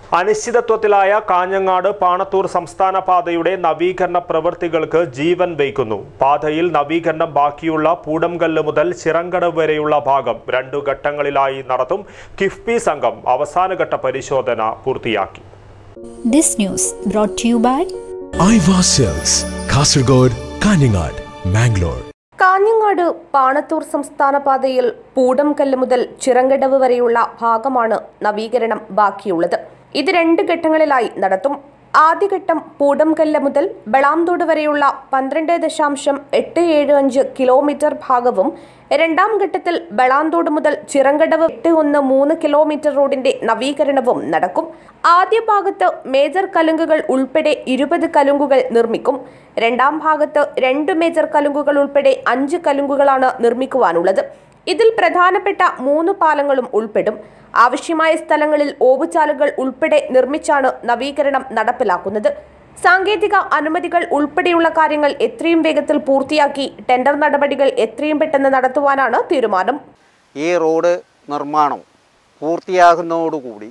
അനിശ്ചിതത്വത്തിലായ കാഞ്ഞങ്ങാട് പാണത്തൂർ സംസ്ഥാന പാതയുടെ നവീകരണ പ്രവൃത്തികൾക്ക് ജീവൻ വയ്ക്കുന്നു പാതയിൽ നവീകരണം ബാക്കിയുള്ള പൂടംകല്ല് മുതൽ ചിറങ്കടവ് വരെയുള്ള ഭാഗം രണ്ടു ഘട്ടങ്ങളിലായി നടത്തും കിഫ്ബി സംഘം അവസാനഘട്ട പരിശോധന പൂർത്തിയാക്കി This news brought to you by Aiwa sales Kasaragod Kanhangad Mangalore Kanhangad Panathur സംസ്ഥാന പാതയിൽ പൂടംകല്ല് മുതൽ ചിറങ്കടവ് വരെയുള്ള ഭാഗമാണ് നവീകരണം ബാക്കിയുള്ളത് ഇത് രണ്ട് ഘട്ടങ്ങളിലായി നടത്തും ആദ്യഘട്ടം പൂടംകല്ല് മുതൽ ബളാംതോട് വരെയുള്ള പന്ത്രണ്ട് ദശാംശം എട്ട് ഏഴ് അഞ്ച് കിലോമീറ്റർ ഭാഗവും രണ്ടാം ഘട്ടത്തിൽ ബളാന്തോട് മുതൽ ചിറങ്കടവ് എട്ട് ഒന്ന് മൂന്ന് കിലോമീറ്റർ റോഡിന്റെ നവീകരണവും നടക്കും ആദ്യ ഭാഗത്ത് മേജർ കലുങ്കുകൾ ഉൾപ്പെടെ ഇരുപത് കലുങ്കുകൾ നിർമ്മിക്കും രണ്ടാം ഭാഗത്ത് രണ്ട് മേജർ കലുങ്കുകൾ ഉൾപ്പെടെ അഞ്ച് കലുങ്കുകളാണ് നിർമ്മിക്കുവാനുള്ളത് ഇതിൽ പ്രധാനപ്പെട്ട മൂന്ന് പാലങ്ങളും ഉൾപ്പെടും ആവശ്യമായ സ്ഥലങ്ങളിൽ ഓവുചാലുകൾ ഉൾപ്പെടെ നിർമ്മിച്ചാണ് നവീകരണം നടപ്പിലാക്കുന്നത് സാങ്കേതിക അനുമതികൾ ഉൾപ്പെടെയുള്ള കാര്യങ്ങൾ എത്രയും വേഗത്തിൽ പൂർത്തിയാക്കി ടെൻഡർ നടപടികൾ എത്രയും പെട്ടെന്ന് നടത്തുവാനാണ് തീരുമാനം ഈ റോഡ് നിർമ്മാണം പൂർത്തിയാകുന്നതോടുകൂടി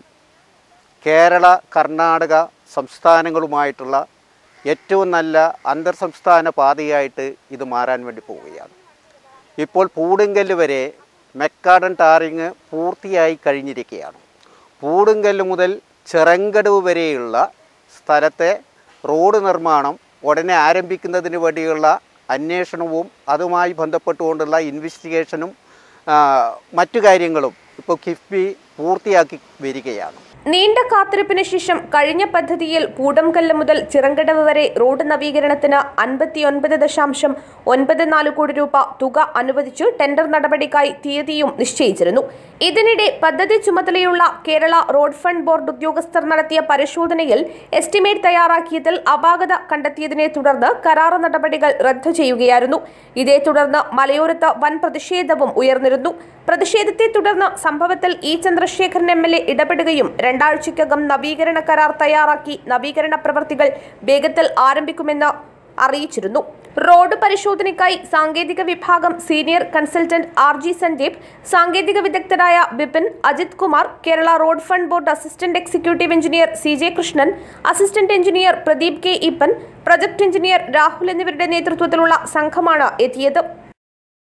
കേരള കർണാടക സംസ്ഥാനങ്ങളുമായിട്ടുള്ള ഏറ്റവും നല്ല അന്തർ സംസ്ഥാന പാതയായിട്ട് ഇത് മാറാൻ വേണ്ടി പോവുകയാണ് ഇപ്പോൾ പൂടുങ്കല്ല് വരെ മെക്കാഡൻ ടാറിങ് പൂർത്തിയായി കഴിഞ്ഞിരിക്കുകയാണ് പൂടുങ്കല്ല് മുതൽ ചിറങ്കടവ് വരെയുള്ള സ്ഥലത്തെ റോഡ് നിർമ്മാണം ഉടനെ ആരംഭിക്കുന്നതിന് വേണ്ടിയുള്ള അന്വേഷണവും അതുമായി ബന്ധപ്പെട്ടുകൊണ്ടുള്ള ഇൻവെസ്റ്റിഗേഷനും ആ, മറ്റു കാര്യങ്ങളും ഇപ്പോൾ കിഫ്ബി പൂർത്തിയാക്കി വരികയാണ് നീണ്ട കാത്തിരിപ്പിന് ശേഷം കഴിഞ്ഞ പദ്ധതിയിൽ പൂടംകല്ല് മുതൽ ചിറങ്കടവ് വരെ റോഡ് നവീകരണത്തിന് അൻപത്തിയൊൻപത് ദശാംശം ഒൻപത് നാല് കോടി രൂപ തുക അനുവദിച്ചു ടെൻഡർ നടപടിക്കായി തീയതിയും നിശ്ചയിച്ചിരുന്നു ഇതിനിടെ പദ്ധതി ചുമതലയുള്ള കേരള റോഡ് ഫണ്ട് ബോർഡ് ഉദ്യോഗസ്ഥർ നടത്തിയ പരിശോധനയിൽ എസ്റ്റിമേറ്റ് തയ്യാറാക്കിയതിൽ അപാകത കണ്ടെത്തിയതിനെ തുടർന്ന് കരാർ നടപടികൾ റദ്ദു ചെയ്യുകയായിരുന്നു ഇതേ തുടർന്ന് മലയോരത്ത് വൻ പ്രതിഷേധവും ഉയർന്നിരുന്നു പ്രതിഷേധത്തെ തുടർന്ന് സംഭവത്തിൽ E Chandrasekharan M L A ഇടപെടുകയും രണ്ടാഴ്ചയ്ക്കകം നവീകരണ കരാർ തയ്യാറാക്കി നവീകരണ പ്രവൃത്തികൾ വേഗത്തിൽ ആരംഭിക്കുമെന്ന് അറിയിച്ചിരുന്നു റോഡ് പരിശോധനയ്ക്കായി സാങ്കേതിക വിഭാഗം senior consultant R G Sandeep സാങ്കേതിക വിദഗ്ധരായ Bipin Ajith Kumar Kerala road fund board assistant executive engineer C J Krishnan assistant engineer Pradeep K Eapen project engineer Rahul എന്നിവരുടെ നേതൃത്വത്തിലുള്ള സംഘമാണ് എത്തിയത്